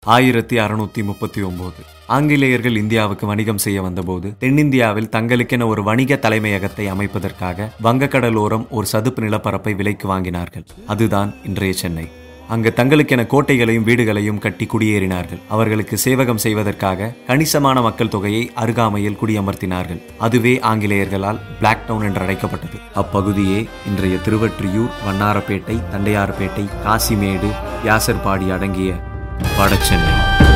ஆயிரத்தி அறுநூத்தி முப்பத்தி ஒன்பது ஆங்கிலேயர்கள் இந்தியாவுக்கு வணிகம் செய்ய வந்தபோது தென்னிந்தியாவில் தங்களுக்கென ஒரு வணிக தலைமையகத்தை அமைப்பதற்காக வங்கக்கடலோரம் ஒரு சதுப்பு நிலப்பரப்பை விலைக்கு வாங்கினார்கள் அதுதான் இன்றைய சென்னை அங்கு தங்களுக்கென கோட்டைகளையும் வீடுகளையும் கட்டி குடியேறினார்கள் அவர்களுக்கு சேவகம் செய்வதற்காக கணிசமான மக்கள் தொகையை அருகாமையில் குடியமர்த்தினார்கள் அதுவே ஆங்கிலேயர்களால் பிளாக் டவுன் என்று அழைக்கப்பட்டது அப்பகுதியே இன்றைய திருவொற்றியூர் வண்ணாரப்பேட்டை தண்டையார்பேட்டை காசிமேடு யாசர்பாடி அடங்கிய வடசென்னை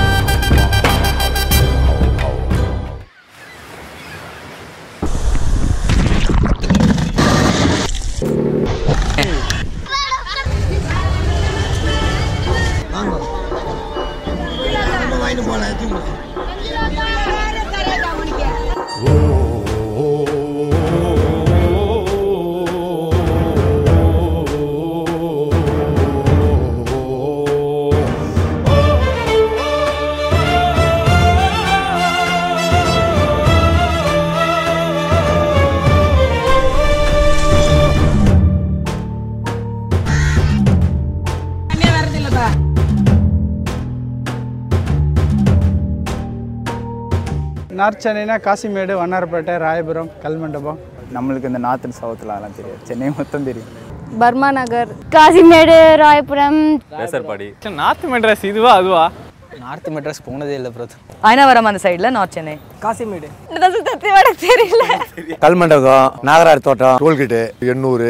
நார்த் சென்னைனா காசிமேடு வண்ணாரப்பேட்டை ராயபுரம் கல்மண்டபம் நம்மளுக்கு இந்த நார்த் அண்ட் சவுத்தில் அதெல்லாம் தெரியாது சென்னை மொத்தம் தெரியும் பர்மா நகர் காசிமேடு ராயபுரம் நார்த் மெட்ராஸ் இதுவா அதுவா நார்த் மெட்ராஸ் போனதே இல்லை பிரதர் அயனாவரம் அந்த சைடில் நார்த் சென்னை காசிமேடு தத்துவட தெரியல கல்மண்டபம் நாகராஜ் தோட்டம் டோல்கேட்டு எண்ணூர்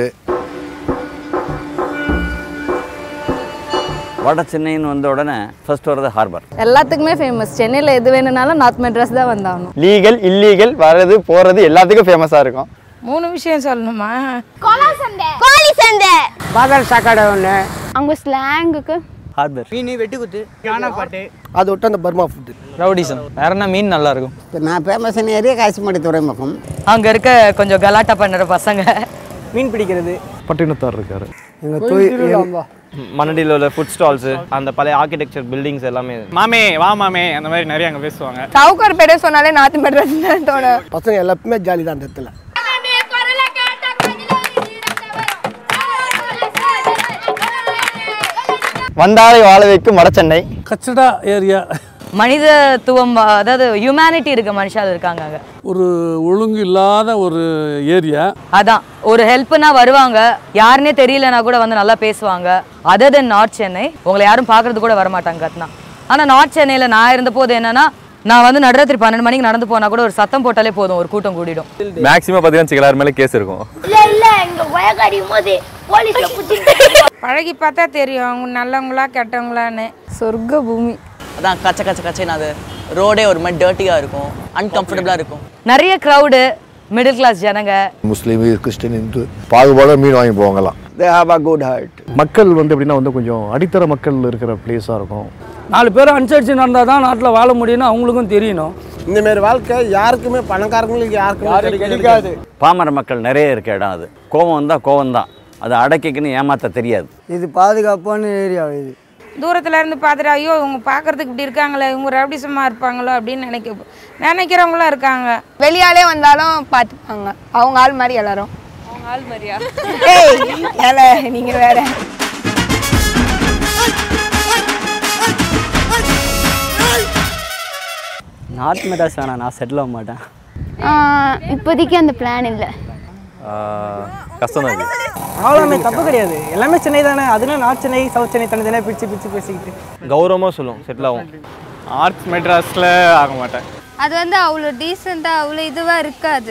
வட சென்னைன்னு வந்த உடனே ஃபர்ஸ்ட் வர்றது ஹார்பர் எல்லாத்துக்குமே ஃபேமஸ் சென்னையில் எது வேணும்னாலும் நார்த் மெட்ராஸ் தான் வந்தாகணும் லீகல் இல்லீகல் வர்றது போகிறது எல்லாத்துக்கும் ஃபேமஸாக இருக்கும் மூணு விஷயம் சொல்லணுமா கோழி சந்தை பாதல் சாக்காடை ஒன்று அவங்க ஸ்லாங்குக்கு ஹார்பர் மீன் வெட்டுக்குத்து யானைப்பாட்டு அது விட்டு அந்த பர்மா ஃபுட்டு ரவுடிசம் வேற என்ன மீன் நல்லா இருக்கும் நான் ஃபேமஸ் ஏரியா காசிமாடி துறைமுகம் அங்கே இருக்க கொஞ்சம் கலாட்டா பண்ணுற பசங்க மீன் பிடிக்கிறது பட்டினத்தார் இருக்காரு மண்ணடியில் உள்ள ஃபுட் ஸ்டால்ஸு அந்த பழைய ஆர்கிடெக்சர் பில்டிங்ஸ் எல்லாமே மாமே வா மாமே அந்த மாதிரி நிறைய அங்கே பேசுவாங்க சவுக்கர் பேரே சொன்னாலே நார்த் மெட்ராஸ் தான் தோணும் பசங்க எல்லாருமே ஜாலி தான் அந்த இடத்துல வந்தாரை வாழ வைக்கும் வட சென்னை கச்சடா ஏரியா மனிதத்துவம் அதாவது ஹியூமனிட்டி இருக்க மனுஷால் இருக்காங்க அங்கே ஒரு ஒழுங்கு இல்லாத ஒரு ஏரியா அதான் ஒரு ஹெல்ப்னா வருவாங்க யாருன்னே தெரியலனா கூட வந்து நல்லா பேசுவாங்க அதர் தென் நார்த் சென்னை உங்களை யாரும் பார்க்கறது கூட வரமாட்டாங்க கத்னா ஆனால் நார்த் சென்னையில் நான் இருந்தபோது என்னன்னா நான் வந்து நடுராத்திரி பன்னெண்டு மணிக்கு நடந்து போனால் கூட ஒரு சத்தம் போட்டாலே போதும் ஒரு கூட்டம் கூடிடும் மேக்ஸிமம் பார்த்தீங்கன்னா எல்லாரும் மேலே கேஸ் இருக்கும் பழகி பார்த்தா தெரியும் அவங்க நல்லவங்களா கெட்டவங்களான்னு சொர்க்க பூமி அதான் கச்ச கச்ச கச்சைன்னு அது ரோடே ஒரு மாதிரி டர்ட்டியாக இருக்கும் அன்கம்ஃபர்டபுளாக இருக்கும் நிறைய க்ரௌடு மிடில் கிளாஸ் ஜனங்க முஸ்லீம் கிறிஸ்டின் இந்து பாகுபாட மீன் வாங்கி போவாங்கலாம் they have a good heart மக்கள் வந்து எப்படின்னா வந்து கொஞ்சம் அடித்தர மக்கள் இருக்கிற பிளேஸாக இருக்கும் நாலு பேர் அனுசரித்து நடந்தால் தான் நாட்டில் வாழ முடியும்னு அவங்களுக்கும் தெரியணும் இந்த மாதிரி வாழ்க்கை யாருக்குமே பணக்காரங்களுக்கு யாருக்குமே கிடைக்காது பாமர மக்கள் நிறைய இருக்க இடம் அது கோவம் வந்தால் கோவம் தான் அதை அடக்கிக்குன்னு ஏமாத்த தெரியாது இது பாதுகாப்பான ஏரியா இது தூரத்துல இருந்து பார்த்துட்டு ஐயோ இவங்க பார்க்கறதுக்கு இப்படி இருக்காங்களே இவங்க ரவுடிசமா இருப்பாங்களோ அப்படின்னு நினைக்க நினைக்கிறவங்களும் இருக்காங்க வெளியாலே வந்தாலும் பார்த்துப்பாங்க அவங்க ஆள் மாதிரி எல்லாரும் அவங்க ஆள் மாதிரியா ஏய் ஏல நீங்க வேற நார்த் மெட்ராஸ் வேணாம் நான் செட்டில் ஆக மாட்டேன் இப்போதைக்கு அந்த பிளான் இல்லை கஷ்டம் தான் அவ்வளோமே தப்பு கிடையாது எல்லாமே சென்னை தானே அதுனா நார்த் சென்னை சவுத் சென்னை தனி தனியாக பிரித்து பிரித்து பேசிக்கிட்டு கௌரவமாக சொல்லுவோம் செட்டில் ஆகும் ஆர்ட்ஸ் மெட்ராஸில் ஆக மாட்டேன் அது வந்து அவ்வளோ டீசெண்டாக அவ்வளோ இதுவாக இருக்காது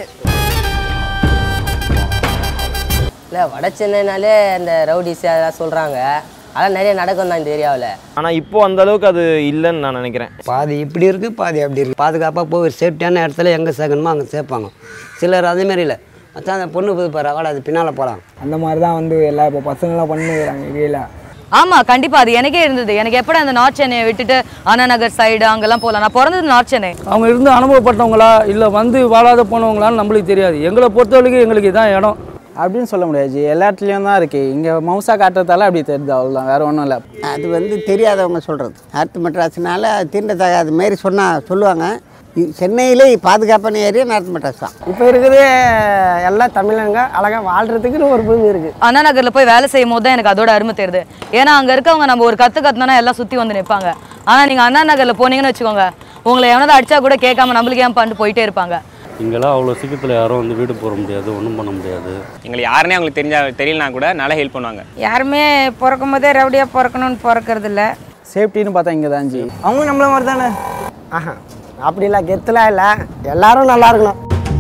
இல்லை வட சென்னைனாலே இந்த ரவுடிஸ் அதெல்லாம் சொல்கிறாங்க அதெல்லாம் நிறைய நடக்கும் தான் இந்த ஏரியாவில் ஆனால் இப்போ அந்த அளவுக்கு அது இல்லைன்னு நான் நினைக்கிறேன் பாதி இப்படி இருக்குது பாதி அப்படி இருக்குது பாதுகாப்பாக போய் ஒரு சேஃப்டியான இடத்துல எங்கே சேர்க்கணுமோ அங்கே சேர்ப்பாங்க சிலர் அதே மாதிரி இல்லை மச்சான் அந்த பொண்ணு போய் பாரு அவளை அது பின்னால் போகலாம் அந்த மாதிரி தான் வந்து எல்லா இப்போ பசங்களாம் பண்ணுறாங்க ஏரியாவில் ஆமா கண்டிப்பா அது எனக்கே இருந்தது எனக்கு எப்படி அந்த நார்த் சென்னையை விட்டுட்டு அண்ணா நகர் சைடு அங்கெல்லாம் போகலாம் நான் பிறந்தது நார்த் சென்னை அவங்க இருந்து அனுபவப்பட்டவங்களா இல்லை வந்து வாழாத போனவங்களான்னு நம்மளுக்கு தெரியாது எங்களை பொறுத்த வரைக்கும் எங்களுக்கு இதான் இடம் அப்படின்னு சொல்ல முடியாது எல்லா இடத்துலையும் தான் இருக்குது இங்கே மவுசா காட்டுறதால அப்படி தெரியுது அவ்வளோதான் வேறு ஒன்றும் இல்லை அது வந்து தெரியாதவங்க சொல்கிறது நார்த் மெட்ராஸ்னால தீண்டத்தகாத மாரி சொன்னால் சொல்லுவாங்க இ- சென்னையிலே பாதுகாப்பான ஏரியா நார்த் மெட்ராஸ் தான் இப்போ இருக்குது எல்லாம் தமிழங்க அழகாக வாழ்கிறதுக்குன்னு ஒரு பூமி இருக்குது அண்ணா நகர்ல போய் வேலை செய்யும் போது தான் எனக்கு அதோட அருமை தெரியுது ஏன்னா அங்க இருக்கவங்க நம்ம ஒரு கத்து கத்துனா எல்லாம் சுத்தி வந்து நிற்பாங்க ஆனால் நீங்கள் அண்ணா நகரில் போனீங்கன்னு வச்சுக்கோங்க உங்களை எவனாவது அடிச்சா கூட கேட்காம நம்மளுக்கு ஏன் பண்ணிட்டு போயிட்டே இருப்பாங்க இங்கெல்லாம் அவ்வளோ சீக்கிரத்தில் யாரும் வந்து வீடு போட முடியாது ஒன்றும் பண்ண முடியாது எங்களை யாருன்னே அவங்களுக்கு தெரிஞ்சா தெரியலனா கூட நல்லா ஹெல்ப் பண்ணுவாங்க யாருமே பிறக்கும் போதே ரவுடியாக பிறக்கணும்னு பிறக்கிறது இல்லை சேஃப்டின்னு பார்த்தா இங்கே தான் ஜி அவங்க நம்மள மாதிரி தானே ஆஹா அப்படிலாம் கெத்துலாம் இல்லை எல்லாரும் நல்லா இருக்கணும்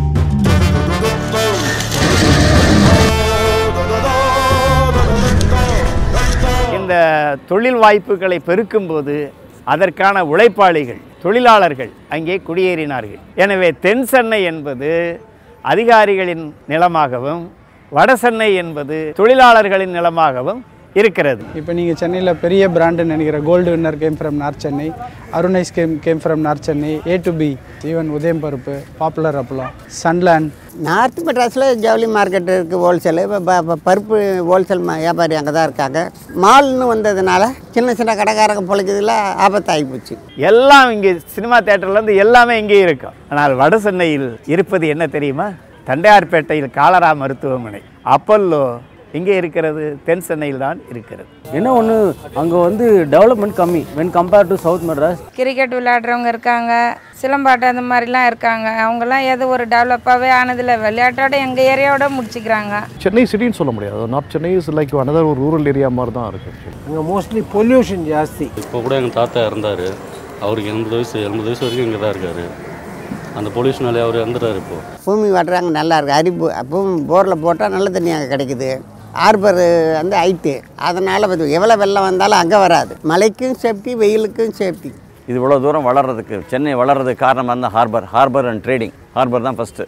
இந்த தொழில் வாய்ப்புகளை பெருக்கும்போது அதற்கான உழைப்பாளிகள் தொழிலாளர்கள் அங்கே குடியேறினார்கள் எனவே தென் சென்னை என்பது அதிகாரிகளின் நிலமாகவும் வட சென்னை என்பது தொழிலாளர்களின் நிலமாகவும் இருக்கிறது இப்போ நீங்கள் சென்னையில் பெரிய பிராண்டுன்னு நினைக்கிற gold winner came from north Chennai Arun ice came came from north Chennai A to B even Udhayam பருப்பு பாப்புலர் அப்பளம் சன்லேண்ட் நார்த் மெட்ராஸில் ஜவுளி மார்க்கெட் இருக்குது ஹோல்சேலு இப்போ பருப்பு ஹோல்சேல் ம- வியாபாரி அங்கே தான் இருக்காங்க மால்னு வந்ததுனால சின்ன சின்ன கடைக்காரங்க பொழைக்கிறதுல ஆபத்தாகி போச்சு எல்லாம் இங்கே சினிமா தேட்டர்லேருந்து எல்லாமே இங்கே இருக்கும் ஆனால் வட சென்னையில் இருப்பது என்ன தெரியுமா தண்டையார்பேட்டையில் காலரா மருத்துவமனை அப்பல்லோ இங்கே இருக்கிறது தென் சென்னையில் தான் இருக்கிறது என்ன ஒன்று அங்கே வந்து டெவலப்மெண்ட் கம்மி when compare to south Madras cricket விளையாடுறவங்க இருக்காங்க சிலம்பாட்டம் அந்த மாதிரிலாம் இருக்காங்க அவங்கெல்லாம் எது ஒரு டெவலப்பாகவே ஆனதில்லை விளையாட்டோட எங்கள் ஏரியாவோட முடிச்சுக்கிறாங்க சென்னை சிட்டின்னு சொல்ல முடியாது north Chennai is like another ஒரு ரூரல் ஏரியா மாதிரி தான் இருக்குது இங்கே மோஸ்ட்லி பொல்யூஷன் ஜாஸ்தி இப்போ கூட எங்கள் தாத்தா இறந்தார் அவருக்கு எண்பது வயசு எண்பது வயசு வரைக்கும் இங்கே தான் இருக்கார் அந்த பொல்யூஷனாலே அவர் இறந்துட்டார் இப்போ பூமி வாட்டுறாங்க நல்லா இருக்குது அரிப்பு பூமி போரில் போட்டால் நல்ல தண்ணி அங்கே கிடைக்குது ஆர்பர் வந்து ஹைட்டு அதனால் எவ்வளோ வெள்ளம் வந்தாலும் அங்கே வராது மழைக்கும் சேஃப்டி வெயிலுக்கும் சேஃப்டி இது இவ்வளோ தூரம் வளர்றதுக்கு சென்னை வளர்றதுக்கு காரணமாக இருந்தால் harbour harbour and trading harbour தான் ஃபஸ்ட்டு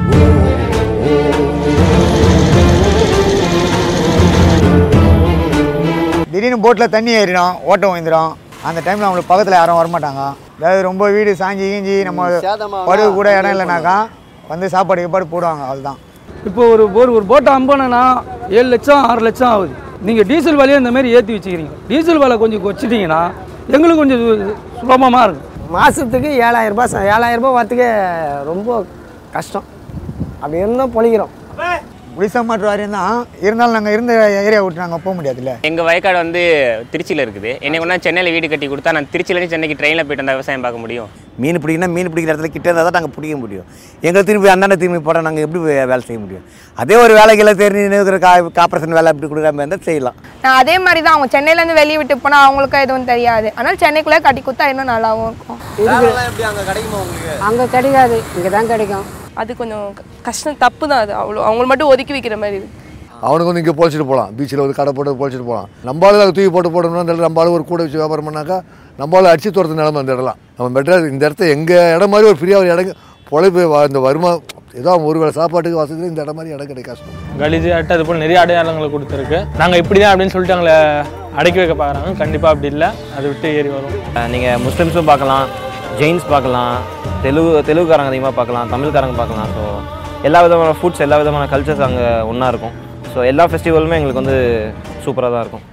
திடீர்னு போட்டில் தண்ணி ஏறிடும் ஓட்டம் விழுந்துடும் அந்த டைமில் அவங்களுக்கு பக்கத்தில் யாரும் வரமாட்டாங்க அதாவது ரொம்ப வீடு சாஞ்சி கீஞ்சி நம்ம படுக்க கூட இடம் இல்லைனாக்கா வந்து சாப்பாடு கீப்பாடு போடுவாங்க அவ்வளோதான் இப்போ ஒரு ஒரு ஒரு போட்டை அம்பனா ஏழு லட்சம் ஆறு லட்சம் ஆகுது நீங்கள் டீசல் விலையை இந்த மாதிரி ஏற்றி வச்சுக்கிறீங்க டீசல் விலை கொஞ்சம் வச்சுட்டிங்கன்னா எங்களுக்கு கொஞ்சம் சுலபமாக இருக்கும் மாதத்துக்கு ஏழாயிரம் ரூபாய் ச- ஏழாயிரம் ரூபாய் வரத்துக்கு ரொம்ப கஷ்டம் அப்படி இருந்தும் பொழிக்கிறோம் ஒடிசா மாற்று வாரியம் தான் இருந்தாலும் நாங்கள் இருந்த ஏரியா விட்டு நாங்கள் போக முடியாதுல்ல எங்கள் வயக்காடு வந்து திருச்சியில் இருக்குது என்னை கொண்டா சென்னையில் வீடு கட்டி கொடுத்தா நான் திருச்சியிலேருந்து சென்னைக்கு ட்ரெயினில் போயிட்டு வந்தால் விவசாயம் பார்க்க முடியும் மீன் பிடிக்கணும் மீன் பிடிக்கிற இடத்துல கிட்ட இருந்தால் தான் நாங்கள் பிடிக்க முடியும் எங்களை திரும்பி அந்தாண்ட திரும்பி போட நாங்கள் எப்படி வே- வேலை செய்ய முடியும் அதே ஒரு வேலைகளை தெரிஞ்சு இருக்கிற கா காப்பரேஷன் வேலை அப்படி கொடுக்குற இருந்தால் செய்யலாம் நான் அதே மாதிரி தான் அவங்க சென்னையிலேருந்து வெளியே விட்டு போனால் அவங்களுக்கும் எதுவும் தெரியாது ஆனால் சென்னைக்குள்ளே கட்டி கொடுத்தா இன்னும் நல்லாவும் இருக்கும் எப்படி அங்கே கிடைக்குமா உங்களுக்கு அங்கே கிடைக்காது இங்கே தான் கிடைக்கும் அது கொஞ்சம் க- கஷ்டம் தப்பு தான் அது அவ்வளோ அவங்கள மட்டும் ஒதுக்கி வைக்கிற மாதிரி இருக்கு அவனுக்கு வந்து இங்கே பொழைச்சிட்டு போகலாம் பீச்சில் ஒரு கடை போட்டு பொழைச்சிட்டு போகலாம் நம்மளால அதை தூக்கி போட்டு போடணும்னு அந்த நம்மளால ஒரு கூட வச்சு வியாபாரம் பண்ணாக்கா நம்மளால அடிச்சு துரத்து நிலமை அந்த இடம்லாம் நம்ம மெட்ராஸ் இந்த இடத்த எங்கள் இடம் மாதிரி ஒரு ஃப்ரீயாக ஒரு இடம் பொழைப்பு வா- இந்த வருமா ஏதோ ஒரு வேளை சாப்பாட்டுக்கு வசதி இந்த இடம் மாதிரி இடம் கிடைக்க கஷ்டம் கலிஜு அட்டை அது போல் நிறைய அடையாளங்களை கொடுத்துருக்கு நாங்கள் இப்படி தான் அப்படின்னு சொல்லிட்டு அவங்கள அடக்கி வைக்க பார்க்குறாங்க கண்டிப்பாக அப்படி இல்லை அதை விட்டு ஏறி வரும் நீங்கள் முஸ்லிம்ஸும் பார்க்கலாம் ஜெயின்ஸ் பார்க்கலாம் தெலுங்கு தெலுங்குக்காரங்க அதிகமாக பார்க்கலாம் தமிழ்காரங்க பார்க்கலாம் ஸோ எல்லா விதமான ஃபுட்ஸ் எல்லா விதமான கல்ச்சர்ஸ் அங்கே ஒன்றா இருக்கும் ஸோ எல்லா ஃபெஸ்டிவலுமே எங்களுக்கு வந்து சூப்பராக தான் இருக்கும்